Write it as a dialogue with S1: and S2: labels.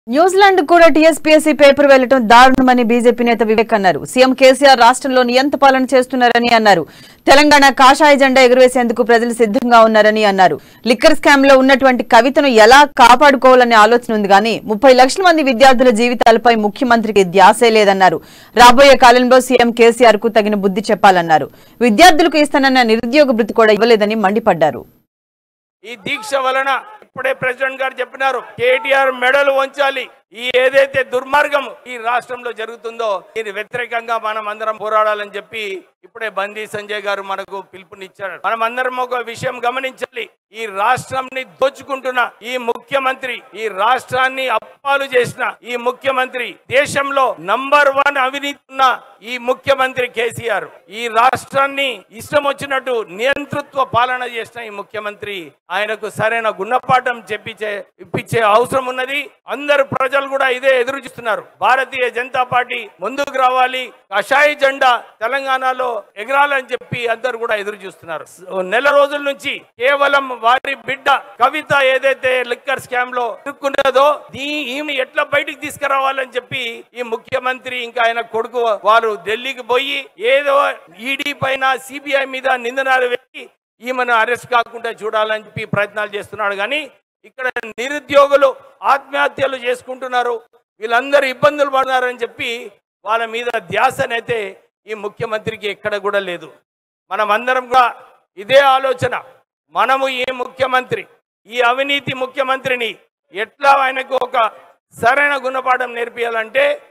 S1: New Zealand కూడా TSPSC paper వెళ్లడం దారుణమని BJP నేత వివేక్ అన్నారు సీఎం కేసీఆర్ రాష్ట్రంలో నియంత పాలన చేస్తున్నారని అన్నారు తెలంగాణ కాషాయ జెండా ఎగురవేసేందుకు ప్రజలు సిద్ధంగా ఉన్నారని అన్నారు లిక్కర్ స్కామ్ లో ఉన్నటువంటి కవితను ఎలా కాపాడుకోవాలనే ఆలోచన ఉంది కానీ ముప్పై లక్షల మంది విద్యార్థుల జీవితాలపై ముఖ్యమంత్రికి ధ్యాసే లేదన్నారు రాబోయే కాలంలో సీఎం కేసీఆర్ కు తగిన బుద్ధి చెప్పాలన్నారు విద్యార్థులకు ఇస్తానన్న నిరుద్యోగ భృతి కూడా ఇవ్వలేదని మండిపడ్డారు
S2: ఈ దీక్ష వలన ఇప్పుడే ప్రెసిడెంట్ గారు చెప్పినారు కేటీఆర్ మెడలు వంచాలి ఈ ఏదైతే దుర్మార్గం ఈ రాష్ట్రంలో జరుగుతుందో దీని వ్యతిరేకంగా మనం అందరం పోరాడాలని చెప్పి ఇప్పుడే బందీ సంజయ్ గారు మనకు పిలుపునిచ్చారు మనం అందరం ఒక విషయం గమనించాలి ఈ రాష్ట్రాన్ని దోచుకుంటున్న ఈ ముఖ్యమంత్రి ఈ రాష్ట్రాన్ని అప్పాలు చేసిన ఈ ముఖ్యమంత్రి దేశంలో నంబర్ వన్ అవినీతి ఉన్న ఈ ముఖ్యమంత్రి కేసీఆర్ ఈ రాష్ట్రాన్ని ఇష్టం వచ్చినట్టు నియంతృత్వ పాలన చేసిన ఈ ముఖ్యమంత్రి ఆయనకు సరైన గుణపాఠం చెప్పించే ఇప్పించే అవసరం ఉన్నది అందరు ప్రజలు కూడా ఇదే ఎదురు చూస్తున్నారు భారతీయ జనతా పార్టీ ముందుకు రావాలి కషాయ జెండా తెలంగాణలో ఎగరాలని చెప్పి అందరు కూడా ఎదురు చూస్తున్నారు స- నెల రోజుల నుంచి కేవలం వారి బిడ్డ కవిత ఏదైతే లిక్కర్ స్కామ్ లో ఇరుక్కున్నదో దీ ఈమె ఎట్లా బయటికి తీసుకురావాలని చెప్పి ఈ ముఖ్యమంత్రి ఇంకా ఆయన కొడుకు వారు ఢిల్లీకి పోయి ఏదో ఈడీ పైన సిబిఐ మీద నిందనాలు వేసి ఈమెను అరెస్ట్ కాకుండా చూడాలని చెప్పి ప్రయత్నాలు చేస్తున్నాడు కానీ ఇక్కడ నిరుద్యోగులు ఆత్మహత్యలు చేసుకుంటున్నారు వీళ్ళందరూ ఇబ్బందులు పడుతున్నారని చెప్పి వాళ్ళ మీద ధ్యాసనైతే ఈ ముఖ్యమంత్రికి ఎక్కడ కూడా లేదు మనం అందరం కూడా ఇదే ఆలోచన మనము ఈ ముఖ్యమంత్రి ఈ అవినీతి ముఖ్యమంత్రిని ఎట్లా ఆయనకు ఒక సరైన గుణపాఠం నేర్పియాలంటే